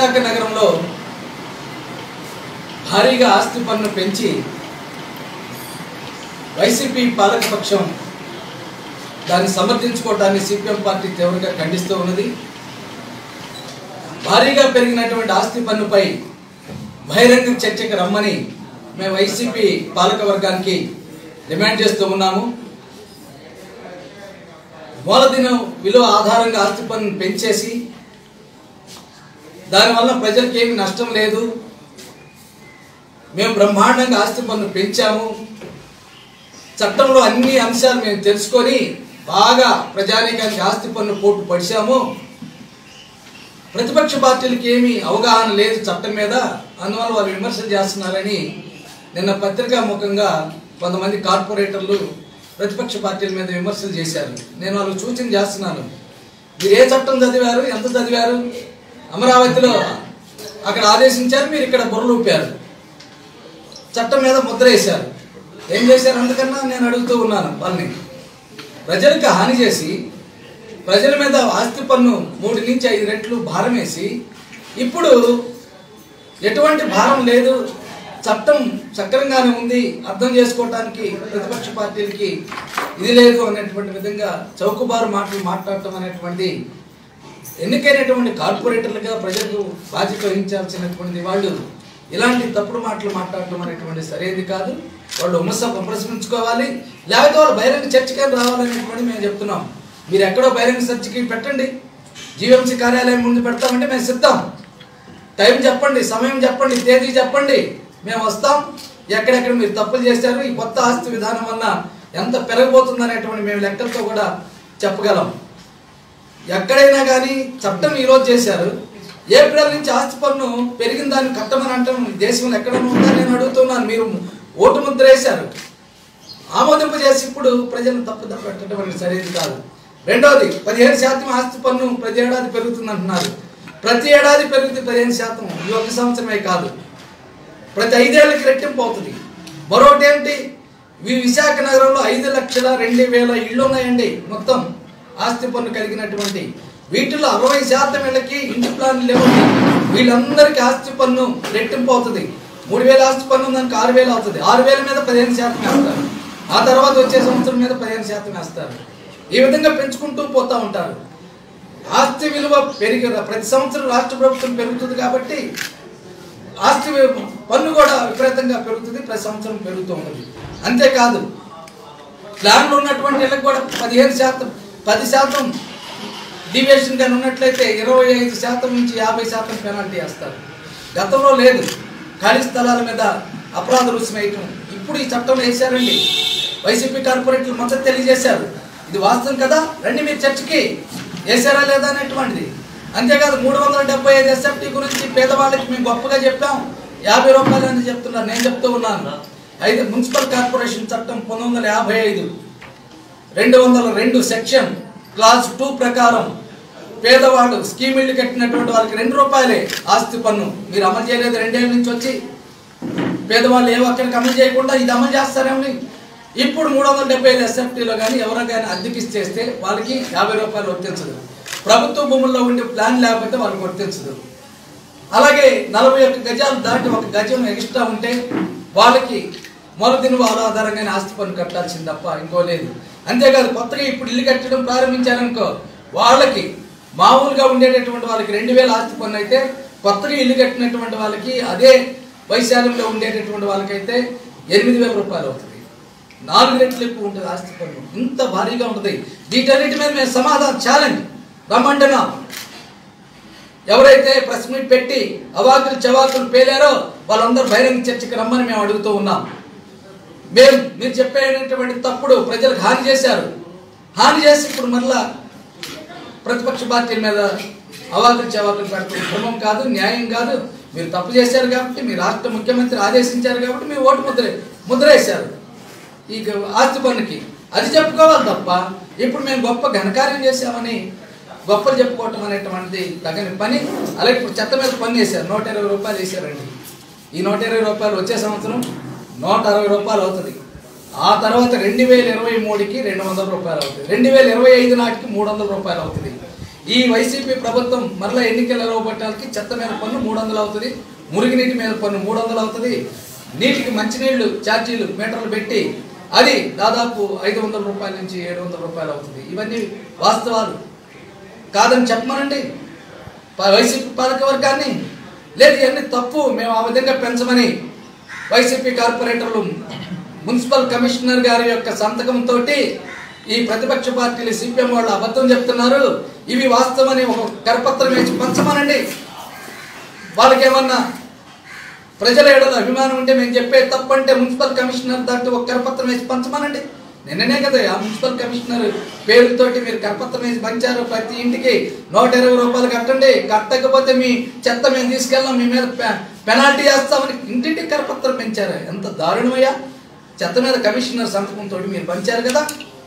విశాఖ నగరంలో భారీగా ఆస్తి పన్ను పెంచి వైసీపీ పాలకపక్షం దాన్ని సమర్థించుకోవడాన్ని సిపిఎం పార్టీ తీవ్రంగా ఖండిస్తూ ఉన్నది భారీగా పెరిగినటువంటి ఆస్తి పన్నుపై బహిరంగ చర్చకు రమ్మని మేము వైసీపీ పాలక వర్గానికి డిమాండ్ చేస్తూ ఉన్నాము మూలదినం విలువ ఆధారంగా ఆస్తి పన్ను పెంచేసి దానివల్ల ప్రజలకు ఏమి నష్టం లేదు మేము బ్రహ్మాండంగా ఆస్తి పన్ను పెంచాము చట్టంలో అన్ని అంశాలు మేము తెలుసుకొని బాగా ప్రజానీకానికి ఆస్తి పన్ను పోటు పడిచాము ప్రతిపక్ష పార్టీలకు ఏమీ అవగాహన లేదు చట్టం మీద అందువల్ల వాళ్ళు విమర్శలు చేస్తున్నారని నిన్న పత్రికా ముఖంగా కొంతమంది కార్పొరేటర్లు ప్రతిపక్ష పార్టీల మీద విమర్శలు చేశారు నేను వాళ్ళకి సూచన చేస్తున్నాను మీరు ఏ చట్టం చదివారు ఎంత చదివారు అమరావతిలో అక్కడ ఆదేశించారు మీరు ఇక్కడ బుర్రలు ఊపారు చట్టం మీద ముద్ర వేశారు ఏం చేశారు అందుకన్నా నేను అడుగుతూ ఉన్నాను వాళ్ళని ప్రజలకు హాని చేసి ప్రజల మీద ఆస్తి పన్ను మూడు నుంచి ఐదు రెట్లు భారం వేసి ఇప్పుడు ఎటువంటి భారం లేదు చట్టం సక్రంగానే ఉంది అర్థం చేసుకోవటానికి ప్రతిపక్ష పార్టీలకి ఇది లేదు అనేటువంటి విధంగా చౌకబారు మాటలు మాట్లాడటం అనేటువంటిది ఎన్నికైనటువంటి కార్పొరేటర్లుగా ప్రజలకు బాధ్యత వహించాల్సినటువంటి వాళ్ళు ఇలాంటి తప్పుడు మాటలు మాట్లాడటం అనేటువంటి సరైనది కాదు వాళ్ళు విమర్శ విమర్శించుకోవాలి లేకపోతే వాళ్ళు బహిరంగ చర్చకి రావాలనేటువంటి మేము చెప్తున్నాం మీరు ఎక్కడో బహిరంగ చర్చకి పెట్టండి జీవీఎంసీ కార్యాలయం ముందు పెడతామంటే మేము సిద్ధం టైం చెప్పండి సమయం చెప్పండి తేదీ చెప్పండి మేము వస్తాం ఎక్కడెక్కడ మీరు తప్పులు చేశారు ఈ కొత్త ఆస్తి విధానం వల్ల ఎంత పెరగబోతుంది అనేటువంటి మేము లెక్కలతో కూడా చెప్పగలం ఎక్కడైనా కానీ చట్టం ఈరోజు చేశారు ఏప్రిల్ నుంచి ఆస్తి పన్ను పెరిగిన దాన్ని కట్టమని అంటాం ఈ దేశంలో ఎక్కడైనా ఉందా నేను అడుగుతున్నాను మీరు ఓటు ముద్ర వేశారు ఆమోదింపు చేసి ఇప్పుడు ప్రజలను తప్పు పెట్టడం అనేది సరైనది కాదు రెండోది పదిహేను శాతం ఆస్తి పన్ను ప్రతి ఏడాది పెరుగుతుంది అంటున్నారు ప్రతి ఏడాది పెరుగుతుంది పదిహేను శాతం ఈ ఒక సంవత్సరమే కాదు ప్రతి ఐదేళ్ళకి రెట్టింపు అవుతుంది మరొకటి ఏంటి ఈ విశాఖ నగరంలో ఐదు లక్షల రెండు వేల ఇళ్ళు ఉన్నాయండి మొత్తం ఆస్తి పన్ను కలిగినటువంటి వీటిలో అరవై శాతం ఇళ్ళకి ఇంటి ప్లాన్ లేవు వీళ్ళందరికీ ఆస్తి పన్ను రెట్టింపు అవుతుంది మూడు వేల ఆస్తి పన్ను ఉందానికి ఆరు వేలు అవుతుంది ఆరు వేల మీద పదిహేను శాతం వేస్తారు ఆ తర్వాత వచ్చే సంవత్సరం మీద పదిహేను శాతం వేస్తారు ఈ విధంగా పెంచుకుంటూ పోతూ ఉంటారు ఆస్తి విలువ పెరిగి ప్రతి సంవత్సరం రాష్ట్ర ప్రభుత్వం పెరుగుతుంది కాబట్టి ఆస్తి వి- పన్ను కూడా విపరీతంగా పెరుగుతుంది ప్రతి సంవత్సరం పెరుగుతూ ఉంటుంది అంతేకాదు ప్లాన్లు ఉన్నటువంటి ఇళ్ళకి కూడా పదిహేను శాతం పది శాతం డివియేషన్ కానీ ఉన్నట్లయితే ఇరవై ఐదు శాతం నుంచి యాభై శాతం పెనాల్టీ వేస్తారు గతంలో లేదు ఖాళీ స్థలాల మీద అపరాధ రుసుము వేయటం ఇప్పుడు ఈ చట్టం వేశారండి వైసీపీ కార్పొరేట్లు మద్దతు తెలియజేశారు ఇది వాస్తవం కదా రండి మీరు చర్చకి వేశారా లేదా అనేటువంటిది అంతేకాదు మూడు వందల డెబ్బై ఐదు ఎస్ఎఫ్టీ గురించి పేదవాళ్ళకి మేము గొప్పగా చెప్పాం యాభై రూపాయలు అని చెప్తున్నారు నేను చెప్తూ ఉన్నాను ఐదు మున్సిపల్ కార్పొరేషన్ చట్టం పంతొమ్మిది వందల యాభై ఐదు రెండు వందల రెండు సెక్షన్ క్లాస్ టూ ప్రకారం పేదవాడు స్కీమ్ ఇల్లు కట్టినటువంటి వాళ్ళకి రెండు రూపాయలే ఆస్తి పన్ను మీరు అమలు చేయలేదు రెండేళ్ళ నుంచి వచ్చి పేదవాళ్ళు ఏ ఒక్కరికి అమలు చేయకుండా ఇది అమలు చేస్తారేమని ఇప్పుడు మూడు వందల డెబ్బై ఐదు ఎస్ఎఫ్టీలో కానీ ఎవరికైనా అద్దెకిచ్చేస్తే వాళ్ళకి యాభై రూపాయలు వర్తించదు ప్రభుత్వ భూముల్లో ఉండే ప్లాన్ లేకపోతే వాళ్ళకి వర్తించదు అలాగే నలభై ఒక్క గజాలు దాటి ఒక గజం ఎక్స్ట్రా ఉంటే వాళ్ళకి మొదటి వాళ్ళ ఆధారంగానే ఆస్తి పన్ను కట్టాల్సింది తప్ప ఇంకో లేదు అంతేకాదు కొత్తగా ఇప్పుడు ఇల్లు కట్టడం ప్రారంభించారనుకో వాళ్ళకి మామూలుగా ఉండేటటువంటి వాళ్ళకి రెండు వేల ఆస్తి పన్ను అయితే కొత్తగా ఇల్లు కట్టినటువంటి వాళ్ళకి అదే వైశాల్యంలో ఉండేటటువంటి వాళ్ళకైతే ఎనిమిది వేల రూపాయలు అవుతుంది నాలుగు రెట్లు ఎక్కువ ఉంటుంది ఆస్తి పన్ను ఇంత భారీగా ఉంటుంది వీటన్నిటి మీద మేము సమాధానం ఛాలెంజ్ రమ్మంటున్నాం ఎవరైతే ప్రెస్ మీట్ పెట్టి అవాకులు చవాకులు పేలారో వాళ్ళందరూ బహిరంగ చర్చకి రమ్మని మేము అడుగుతూ ఉన్నాం మేము మీరు చెప్పేటటువంటి తప్పుడు ప్రజలకు హాని చేశారు హాని చేసి ఇప్పుడు మరలా ప్రతిపక్ష పార్టీల మీద అవాకులు చవాకులు పెట్టడం క్రమం కాదు న్యాయం కాదు మీరు తప్పు చేశారు కాబట్టి మీ రాష్ట్ర ముఖ్యమంత్రి ఆదేశించారు కాబట్టి మీరు ఓటు ముద్ర ముద్ర వేశారు ఈ గ- ఆస్తి పన్నుకి అది చెప్పుకోవాలి తప్ప ఇప్పుడు మేము గొప్ప ఘనకార్యం చేశామని గొప్పలు చెప్పుకోవటం అనేటువంటిది తగని పని అలాగే ఇప్పుడు చెత్త మీద పన్ను వేశారు నూట ఇరవై రూపాయలు వేశారండి ఈ నూట ఇరవై రూపాయలు వచ్చే సంవత్సరం నూట అరవై రూపాయలు అవుతుంది ఆ తర్వాత రెండు వేల ఇరవై మూడుకి రెండు వందల రూపాయలు అవుతుంది రెండు వేల ఇరవై ఐదు నాటికి మూడు వందల రూపాయలు అవుతుంది ఈ వైసీపీ ప్రభుత్వం మరలా ఎన్నికల రాబట్టాలకి చెత్త మీద పన్ను మూడు వందలు అవుతుంది మురుగునీటి మీద పన్ను మూడు వందలు అవుతుంది నీటికి మంచినీళ్లు ఛార్జీలు మీటర్లు పెట్టి అది దాదాపు ఐదు వందల రూపాయల నుంచి ఏడు వందల రూపాయలు అవుతుంది ఇవన్నీ వాస్తవాలు కాదని చెప్పమనండి ప- వైసీపీ పాలక వర్గాన్ని లేదు ఇవన్నీ తప్పు మేము ఆ విధంగా పెంచమని వైసీపీ కార్పొరేటర్లు మున్సిపల్ కమిషనర్ గారి యొక్క సంతకంతో ఈ ప్రతిపక్ష పార్టీలు సిపిఎం వాళ్ళు అబద్ధం చెప్తున్నారు ఇవి వాస్తవమని ఒక కరపత్రం వేసి పంచమనండి వాళ్ళకి ఏమన్నా ప్రజల ఏడల అభిమానం ఉంటే మేము చెప్పే తప్పంటే మున్సిపల్ కమిషనర్ దాంట్లో ఒక కరపత్రం వేసి పంచమనండి నిన్ననే కదా ఆ మున్సిపల్ కమిషనర్ పేరుతోటి మీరు కరపత్రం వేసి పంచారు ప్రతి ఇంటికి నూట ఇరవై రూపాయలు కట్టండి కట్టకపోతే మీ చెత్త మేము తీసుకెళ్ళాం మీ మీద పె- పెనాల్టీ వేస్తామని ఇంటింటికి కరపత్రం పెంచారు ఎంత దారుణమయ్యా చెత్త మీద కమిషనర్ సంతకంతో మీరు పంచారు కదా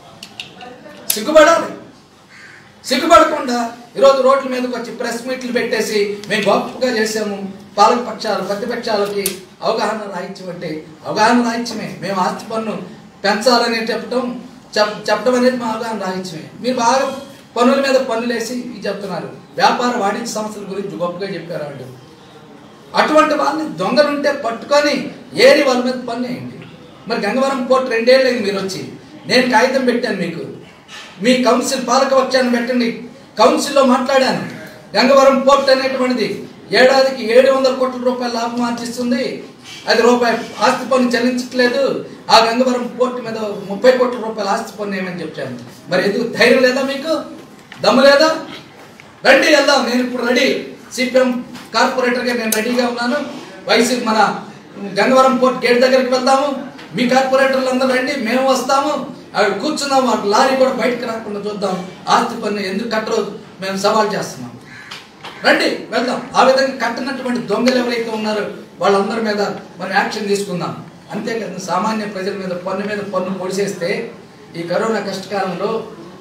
సిగ్గుపడాలి సిగ్గుపడకుండా ఈరోజు రోడ్ల మీదకి వచ్చి ప్రెస్ మీట్లు పెట్టేసి మేము గొప్పగా చేసాము పాలక పక్షాలు ప్రతిపక్షాలకి అవగాహన రాహిత్యం అంటే అవగాహన రాహిత్యమే మేము ఆస్తి పన్ను పెంచాలని చెప్పడం చెప్ చెప్పడం అనేది మా అవగాహన రాహిత్యమే మీరు బాగా పన్నుల మీద పన్నులు వేసి ఇది చెప్తున్నారు వ్యాపార వాణిజ్య సంస్థల గురించి గొప్పగా చెప్పారు వాళ్ళు అటువంటి వాళ్ళని దొంగలుంటే పట్టుకొని ఏరి వాళ్ళ మీద పన్ను వేయండి మరి గంగవరం పోర్ట్ రెండేళ్ళు అయింది మీరు వచ్చి నేను కాగితం పెట్టాను మీకు మీ కౌన్సిల్ పాలక పక్షాన్ని పెట్టండి కౌన్సిల్లో మాట్లాడాను గంగవరం పోర్ట్ అనేటువంటిది ఏడాదికి ఏడు వందల కోట్ల రూపాయల లాభం ఆర్జిస్తుంది అది రూపాయి ఆస్తి పన్ను చెల్లించట్లేదు ఆ గంగవరం పోర్ట్ మీద ముప్పై కోట్ల రూపాయల ఆస్తి పన్ను ఏమని చెప్పాను మరి ఎందుకు ధైర్యం లేదా మీకు దమ్ము లేదా రండి వెళ్దాం నేను ఇప్పుడు రెడీ సిపిఎం కార్పొరేటర్గా నేను రెడీగా ఉన్నాను వైసీ మన గంగవరం పోర్ట్ గేట్ దగ్గరికి వెళ్దాము మీ కార్పొరేటర్లు అందరూ రండి మేము వస్తాము అక్కడ కూర్చున్నాము ఆ లారీ కూడా బయటకు రాకుండా చూద్దాం ఆస్తి పన్ను ఎందుకు కట్టరు మేము సవాల్ చేస్తున్నాం రండి వెళ్దాం ఆ విధంగా కట్టినటువంటి దొంగలు ఎవరైతే ఉన్నారో వాళ్ళందరి మీద మనం యాక్షన్ తీసుకుందాం అంతేకాదు సామాన్య ప్రజల మీద పన్ను మీద పన్ను పొడిసేస్తే ఈ కరోనా కష్టకాలంలో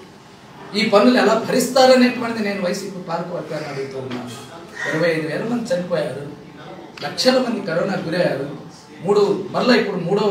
ఈ పన్నులు ఎలా భరిస్తారనేటువంటిది నేను వైసీపీ పాలకవర్గాన్ని అడుగుతూ ఉన్నాను ఇరవై ఐదు వేల మంది చనిపోయారు లక్షల మంది కరోనా గురయ్యారు మూడు మళ్ళీ ఇప్పుడు మూడో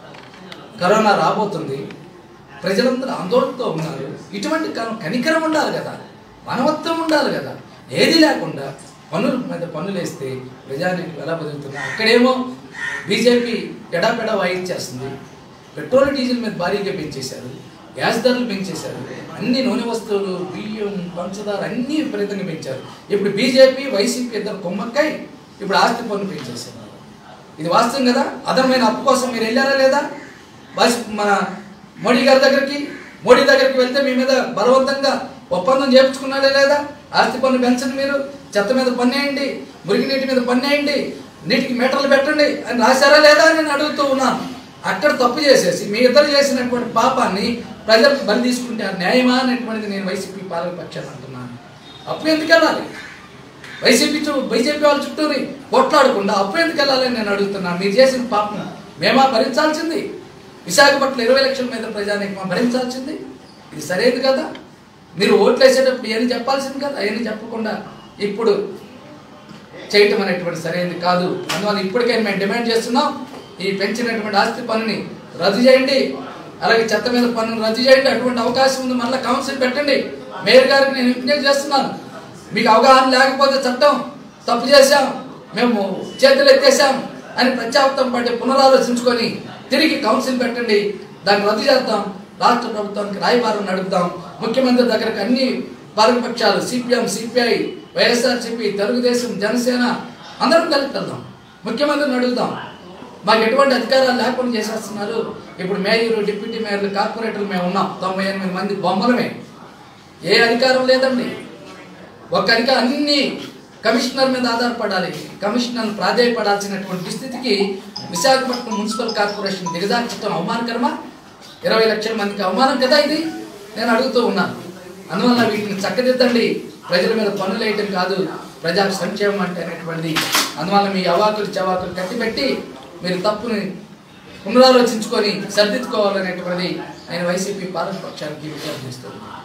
కరోనా రాబోతుంది ప్రజలందరూ ఆందోళనతో ఉన్నారు ఇటువంటి కాలం కనికరం ఉండాలి కదా మానవత్వం ఉండాలి కదా ఏది లేకుండా పన్నుల మీద పన్నులు వేస్తే ప్రజానికి ఎలా బతుకుతున్నారు అక్కడేమో బీజేపీ ఎడాపెడా వాయించేస్తుంది పెట్రోల్ డీజిల్ మీద భారీగా పెంచేశారు గ్యాస్ ధరలు పెంచేశారు అన్ని నూనె వస్తువులు బియ్యం పంచదార అన్ని విపరీతంగా పెంచారు ఇప్పుడు బీజేపీ వైసీపీ ఇద్దరు కొమ్మక్కై ఇప్పుడు ఆస్తి పన్ను పెంచేశారు ఇది వాస్తవం కదా అదనమైన అప్పు కోసం మీరు వెళ్ళారా లేదా వాసి మన మోడీ గారి దగ్గరికి మోడీ దగ్గరికి వెళ్తే మీ మీద బలవంతంగా ఒప్పందం చేయించుకున్నాడే లేదా ఆస్తి పన్ను పెంచండి మీరు చెత్త మీద పన్నేయండి మురిగినీటి మీద పన్నేయండి నీటికి మీటర్లు పెట్టండి అని రాశారా లేదా అని నేను అడుగుతూ ఉన్నాను అక్కడ తప్పు చేసేసి మీ ఇద్దరు చేసినటువంటి పాపాన్ని ప్రజలకు బలి తీసుకుంటే ఆ న్యాయమా అనేటువంటిది నేను వైసీపీ పాలక పక్షాన్ని అంటున్నాను అప్పు ఎందుకు వెళ్ళాలి వైసీపీ చూ బీజేపీ వాళ్ళ చుట్టూని కొట్లాడకుండా అప్పు ఎందుకు వెళ్ళాలని నేను అడుగుతున్నాను మీరు చేసిన పాపం మేమా భరించాల్సింది విశాఖపట్నం ఇరవై లక్షల మీద ప్రజానికి భరించాల్సింది ఇది సరైనది కదా మీరు ఓట్లు వేసేటప్పుడు ఏమి చెప్పాల్సింది కదా అవన్నీ చెప్పకుండా ఇప్పుడు చేయటం అనేటువంటి సరైనది కాదు అందువల్ల ఇప్పటికే మేము డిమాండ్ చేస్తున్నాం ఈ పెంచినటువంటి ఆస్తి పన్నుని రద్దు చేయండి అలాగే చెత్త మీద పన్నును రద్దు చేయండి అటువంటి అవకాశం ఉంది మళ్ళీ కౌన్సిల్ పెట్టండి మేయర్ గారికి నేను విజ్ఞప్తి చేస్తున్నాను మీకు అవగాహన లేకపోతే చట్టం తప్పు చేశాం మేము చేతులు ఎత్తేసాం అని ప్రత్యాప్తం పడి పునరాలోచించుకొని తిరిగి కౌన్సిల్ పెట్టండి దాన్ని రద్దు చేద్దాం రాష్ట్ర ప్రభుత్వానికి రాయబారం నడుపుదాం ముఖ్యమంత్రి దగ్గరకు అన్ని పాలకపక్షాలు సిపిఎం సిపిఐ వైఎస్ఆర్సిపి తెలుగుదేశం జనసేన అందరం కలిపి వెళ్దాం ముఖ్యమంత్రిని అడుగుదాం మాకు ఎటువంటి అధికారాలు లేకుండా చేసేస్తున్నారు ఇప్పుడు మేయర్ డిప్యూటీ మేయర్లు కార్పొరేటర్లు మేము ఉన్నాం తొంభై ఎనిమిది మంది బొమ్మలమే ఏ అధికారం లేదండి ఒక్క అధికారం అన్ని కమిషనర్ మీద ఆధారపడాలి కమిషనర్ ప్రాధాయపడాల్సినటువంటి స్థితికి విశాఖపట్నం మున్సిపల్ కార్పొరేషన్ దిగజార్చడం అవమానకరమా ఇరవై లక్షల మందికి అవమానం కదా ఇది నేను అడుగుతూ ఉన్నాను అందువల్ల వీటిని చక్కదిద్దండి ప్రజల మీద పన్నులు వేయటం కాదు ప్రజా సంక్షేమం అంటే అనేటువంటిది అందువల్ల మీ అవాకులు చవాకులు కట్టిపెట్టి మీరు తప్పుని పునరాలోచించుకొని సర్దిద్దుకోవాలనేటువంటిది నేను వైసీపీ పాలక పక్షానికి విజ్ఞప్తి చేస్తున్నాను